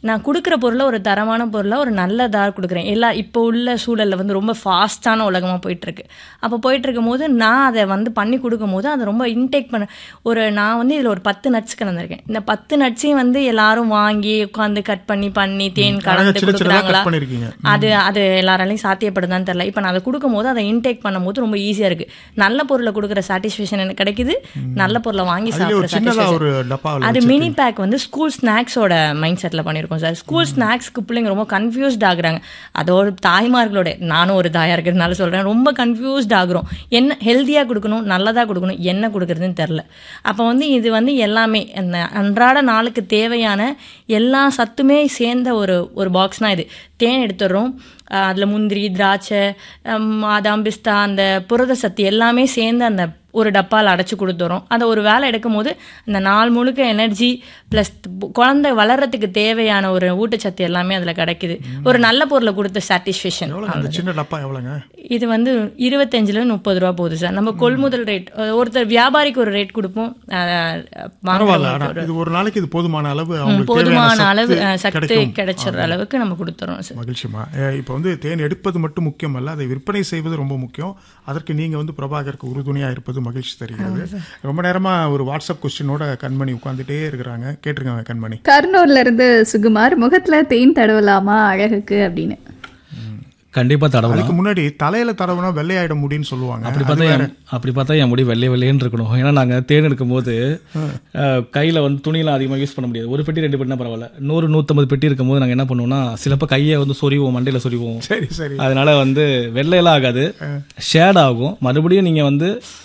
நான் கொடுக்குற பொருளை ஒரு தரமான பொருளை ஒரு நல்லதாக கொடுக்குறேன் எல்லா இப்போ உள்ள சூழலில் வந்து ரொம்ப ஃபாஸ்ட்டான உலகமாக போயிட்டுருக்கு அப்போ போயிட்டு இருக்கும் போது நான் அதை வந்து பண்ணி கொடுக்கும் போது அதை ரொம்ப இன்டேக் பண்ண ஒரு நான் வந்து இதில் ஒரு பத்து நட்ஸ் கலந்துருக்கேன் இந்த பத்து நட்ஸையும் வந்து எல்லாரும் வாங்கி உட்காந்து கட் பண்ணி பண்ணி தேன் அழகா கலந்து சின்ன சின்னதா கொடுக்குறாங்களா கட் பண்ணிருக்கீங்க அது அது எல்லாராலையும் சாத்தியப்படுதான்னு தெரியல இப்போ நான் அதை கொடுக்கும்போது அதை இன்டேக் பண்ணும்போது ரொம்ப ஈஸியாக இருக்கு நல்ல பொருளை கொடுக்குற சாட்டிஸ்ஃபேக்ஷன் எனக்கு கிடைக்குது நல்ல பொருளை வாங்கி அதுலயே ஒரு சாப்பிட்ற சின்னதா satisfaction. ஒரு டப்பாவில் அது மினி பேக் வந்து ஸ்கூல் ஸ்நாக்ஸோட மைண்ட் செட்டில் பண்ணியிருக்கோம் சார் ஸ்கூல் ஸ்நாக்ஸ்க்கு பிள்ளைங்க ரொம்ப கன்ஃபியூஸ்ட் ஆகுறாங்க அதோட தாய்மார்களோட நானும் ஒரு தாயாக இருக்கிறதுனால சொல்கிறேன் ரொம்ப கன்ஃபியூஸ்ட் ஆகுறோம் என்ன ஹெல்த்தியாக கொடுக்கணும் நல்லதாக கொடுக்கணும் என்ன கொடுக்குறதுன்னு தெரில அப்போ வந்து இது வந்து எல்லாமே அந்த அன்றாட நாளுக்கு தேவையான எல்லா சத்துமே சேர்ந்த ஒரு ஒரு பாக்ஸ்னால் இது தேன் எடுத்துடுறோம் அதில் முந்திரி திராட்சை ஹம், பாதாம் பிஸ்தா அந்த புரத சத்து எல்லாமே சேர்ந்து அந்த ஒரு டப்பாவில் அடைச்சி கொடுத்துறோம் அதை ஒரு வேலை எடுக்கும் போது அந்த நாள் முழுக்க எனர்ஜி ப்ளஸ் குழந்தை வளர்றதுக்கு தேவையான ஒரு ஊட்டச்சத்து எல்லாமே அதில் கிடைக்குது ஒரு நல்ல பொருளை கொடுத்த சாட்டிஸ்ஃபேக்ஷன் எவ்வளோங்க அந்த சின்ன டப்பா எவ்வளோங்க இது வந்து இருபத்தஞ்சுல முப்பது ரூபா போகுது சார் நம்ம கொள்முதல் ரேட் ஒருத்தர் வியாபாரிக்கு ஒரு ரேட் கொடுப்போம் அஹ், பரவாயில்ல வாங்குறவங்களுக்கு ஆனா ஒரு- இது ஒரு நாளைக்கு இது போதுமான அளவு ம், அவங்களுக்கு போதுமான தேவையான அளவு சத்து அஹ், சக்தி கிடைக்கும். கிடைச்சிடுற அளவுக்கு நம்ம கொடுத்துறோம் சார் மகிழ்ச்சிமா இப்போ வந்து தேன் எடுப்பது மட்டும் முக்கியம் அல்ல அதை விற்பனை செய்வது ரொம்ப முக்கியம் அதற்கு நீங்க வந்து பிரபாகருக்கு உறுதுணையா இருப்பது மகிழ்ச்சி தருகிறது ரொம்ப நேரமா ஒரு வாட்ஸ்அப் கொஸ்டினோட கண்மணி உட்கார்ந்துட்டே இருக்கிறாங்க கேட்டிருக்காங்க கண்மணி கர்னூர்ல இருந்து சுகுமார் முகத்துல தேன் தடவலாமா அழகுக்கு அப்படின்னு கண்டிப்பா தடவலாம் அதுக்கு முன்னாடி தலையில தடவுனா வெள்ளையாயிட முடியும்னு சொல்லுவாங்க அப்படி பார்த்தா என் அப்படி பார்த்தா என் முடி வெள்ளை வெள்ளையன்னு இருக்கணும் ஏன்னா நாங்க தேன் எடுக்கும்போது அஹ், கையில வந்து துணியெல்லாம் அதிகமா யூஸ் பண்ண முடியாது ஒரு பெட்டி ரெண்டு பெட்டினா பரவாயில்ல நூறு நூற்றம்பது பெட்டி இருக்கும்போது நாங்க என்ன பண்ணுவோம்னா சிலப்ப கையை வந்து சொறிவோம் மண்டையில சொறிவோம் சரி சரி அதனால வந்து வெள்ளையெல்லாம் ஆகாது ஷேட் ஆகும் மறுபடியும் நீங்க வந்து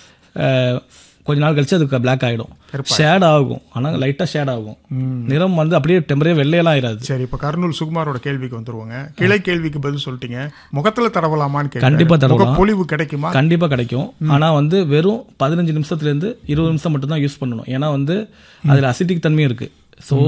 அஹ், கொஞ்ச நாள் கழிச்சு அதுக்கு பிளாக் ஆயிடும் ஷேட் ஆகும் ஆனா லைட்டா ஷேட் ஆகும் நிறம் வந்து அப்படியே டெம்பரே வெள்ளையெல்லாம் ஆயிராது சரி இப்ப கர்னூல் சுகுமாரோட கேள்விக்கு வந்துருவாங்க கிளை கேள்விக்கு பதில் சொல்லிட்டீங்க முகத்துல தடவலாமான்னு கேட்கிறாரு. கண்டிப்பா தடவலாம். முகப்பொலிவு கிடைக்குமா கண்டிப்பா கிடைக்கும் ஆனா வந்து வெறும் பதினஞ்சு நிமிஷத்துல இருந்து இருபது நிமிஷம் மட்டும் தான் யூஸ் பண்ணணும் ஏன்னா வந்து அதுல அசிட்டிக் தன்மையும் இருக்கு ஸோ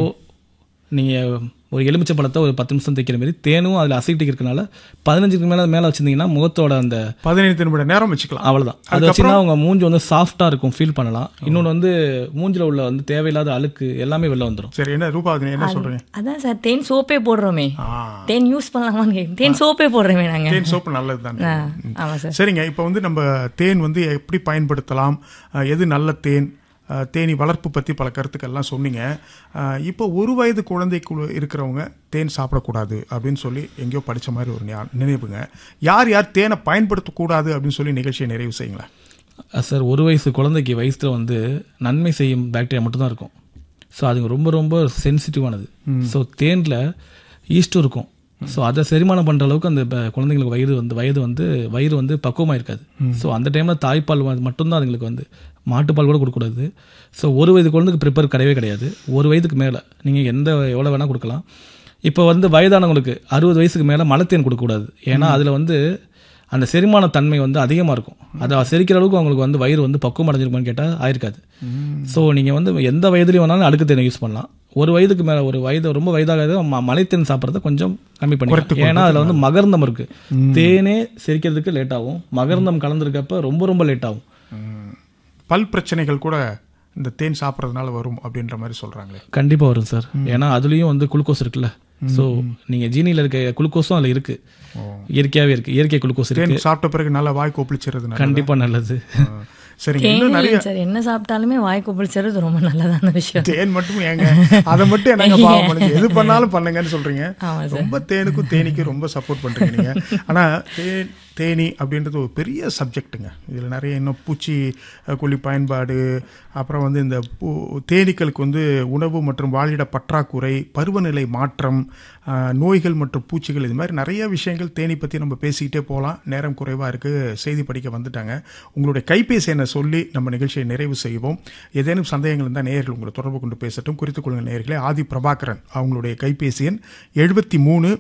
நீங்க ஒரு எலுமிச்சை பழத்தை ஒரு பத்து நிமிஷம் தைக்கிற மாதிரி தேனும் அதுல அசிட்டிக் இருக்கனால பதினஞ்சுக்கு மேல மேல வச்சிருந்தீங்கன்னா முகத்தோட அந்த பதினைந்து நிமிட நேரம் வச்சுக்கலாம் அவ்வளவுதான் அது வச்சுன்னா உங்க மூஞ்சி வந்து சாஃப்டா இருக்கும் ஃபீல் பண்ணலாம் இன்னொன்னு வந்து மூஞ்சில உள்ள வந்து தேவையில்லாத அழுக்கு எல்லாமே வெளில வந்துடும் சரி என்ன ரூபாவதி என்ன சொல்றீங்க அதான் சார் தேன் சோப்பே போடுறோமே ஆ தேன் யூஸ் பண்ணலாமான்னு கேக்குறேன். தேன் சோப்பே போடுறோமே நாங்க தேன் சோப்பு நல்லது ஆ, ஆமா சார் சரிங்க இப்போ வந்து நம்ம தேன் வந்து எப்படி பயன்படுத்தலாம் அஹ், எது நல்ல தேன் அஹ், தேனி வளர்ப்பு பற்றி பல கருத்துக்கள்லாம் சொன்னீங்க அஹ், இப்போ ஒரு வயது குழந்தைக்குள்ள இருக்கிறவங்க தேன் சாப்பிடக்கூடாது அப்படின்னு சொல்லி எங்கேயோ படிச்ச மாதிரி ஒரு ஞா- நினைவுங்க யார் யார் தேனை பயன்படுத்தக்கூடாது அப்படின்னு சொல்லி நிகழ்ச்சியை நிறைவு செய்யுங்களேன் அஹ் சார் ஒரு வயசு குழந்தைக்கு வயசுல வந்து நன்மை செய்யும் பாக்டீரியா மட்டும்தான் இருக்கும் ஸோ அது ரொம்ப ரொம்ப சென்சிட்டிவானது ஸோ தேனில் ஈஸ்டும் இருக்கும் ஸோ அதை செரிமானம் பண்ற அளவுக்கு அந்த ப- குழந்தைங்களுக்கு வயது வந்து வயது வந்து வயிறு வந்து பக்குவமாக இருக்காது ஸோ அந்த டைம்ல தாய்ப்பால் வந்து மட்டும்தான் அதுங்களுக்கு வந்து மாட்டுப்பால் கூட கொடுக்கக்கூடாது ஸோ ஒரு வயது குழந்தைக்கு ப்ரிப்பேர் கிடையவே கிடையாது ஒரு வயதுக்கு மேலே நீங்கள் எந்த எவ்வளோ வேணால் கொடுக்கலாம் இப்போ வந்து வயதானவங்களுக்கு அறுபது வயசுக்கு மேலே மலத்தேன் கொடுக்கக்கூடாது ஏன்னா அதில் வந்து அந்த செரிமான தன்மை வந்து அதிகமாக இருக்கும் அதை செரிக்கிற அளவுக்கு அவங்களுக்கு வந்து வயிறு வந்து பக்குவம் அடைஞ்சிருக்குமான்னு கேட்டால் ஆயிருக்காது ஸோ நீங்கள் வந்து எந்த வயதுலையும் வேணாலும் அடுக்கு தேனை யூஸ் பண்ணலாம் ஒரு வயதுக்கு மேலே ஒரு வயது ரொம்ப வயதாகாத ம- மலைத்தேன் சாப்பிட்றத கொஞ்சம் கம்மி பண்ணிக்கலாம் ஏன்னா அதில் வந்து மகர்ந்தம் இருக்கு தேனே செரிக்கிறதுக்கு லேட் ஆகும் மகர்ந்தம் கலந்துருக்கப்ப ரொம்ப ரொம்ப லேட் ஆகும் ம். பல் பிரச்சனைகள் கூட இந்த தேன் சாப்பிட்றதுனால வரும் அப்படின்ற மாதிரி சொல்றாங்களே கண்டிப்பா வரும் சார் ஏன்னா அதுலயும் வந்து குளுக்கோஸ் இருக்குல்ல சோ நீங்க ஜீனில இருக்க குளுக்கோஸும் அதுல இருக்கு இயற்கையாவே இருக்கு இயற்கை குளுக்கோஸ் இருக்கு தேன் சாப்பிட்ட பிறகு நல்லா வாய் கொப்பளிச்சிருது கண்டிப்பா நல்லது சரிங்க இன்னும் நிறைய தேன் சார் என்ன சாப்பிட்டாலுமே வாய் கொப்பளிச்சது ரொம்ப நல்லதான விஷயம் தேன் மட்டும் ஏங்க அதை மட்டும் என்னங்க பாவம் பண்ணுங்க எது பண்ணாலும் பண்ணுங்கன்னு சொல்றீங்க ஆமா ரொம்ப தேனுக்கும் தேனிக்கும் ரொம்ப சப்போர்ட் பண்றீங்க நீங்க ஆனா தேன் தேனி அப்படின்றது ஒரு பெரிய சப்ஜெக்ட்டுங்க இதில் நிறைய இன்னும் பூச்சி அஹ், கொல்லி பயன்பாடு அப்புறம் வந்து இந்த பூ தேனீக்களுக்கு வந்து உணவு மற்றும் வாழிட பற்றாக்குறை பருவநிலை மாற்றம் அஹ், நோய்கள் மற்றும் பூச்சிகள் இது மாதிரி நிறைய விஷயங்கள் தேனி பற்றி நம்ம பேசிக்கிட்டே போகலாம் நேரம் குறைவாக இருக்குது செய்தி படிக்க வந்துட்டாங்க உங்களுடைய கைபேசி எண்ணை சொல்லி நம்ம நிகழ்ச்சியை நிறைவு செய்வோம் ஏதேனும் சந்தேகங்கள் இருந்தால் நேயர்கள் உங்களை தொடர்பு கொண்டு பேசட்டும் குறித்துக் கொள்ளுங்கள் நேயர்களே ஆதி பிரபாகரன் அவங்களுடைய கைபேசி எண் எழுபத்தி மூணு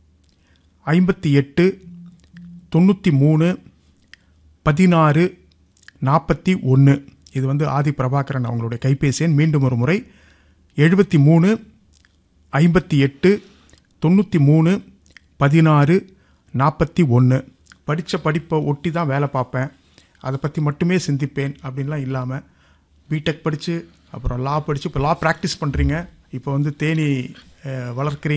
ஐம்பத்தி எட்டு தொண்ணூற்றி மூணு பதினாறு நாற்பத்தி ஒன்று இது வந்து ஆதி பிரபாகரன் அவங்களுடைய கைபேசி எண் மீண்டும் ஒரு முறை எழுபத்தி மூணு ஐம்பத்தி எட்டு தொண்ணூற்றி மூணு பதினாறு நாற்பத்தி ஒன்று படித்த படிப்பை ஒட்டி தான் வேலை பார்ப்பேன் அதை பற்றி மட்டுமே சிந்திப்பேன் அப்படின்லாம் இல்லாமல் பிடெக் படித்து அப்புறம் லா படித்து இப்போ லா ப்ராக்டிஸ் பண்ணுறீங்க இப்போ வந்து தேனி அஹ், வளர்க்குறீங்க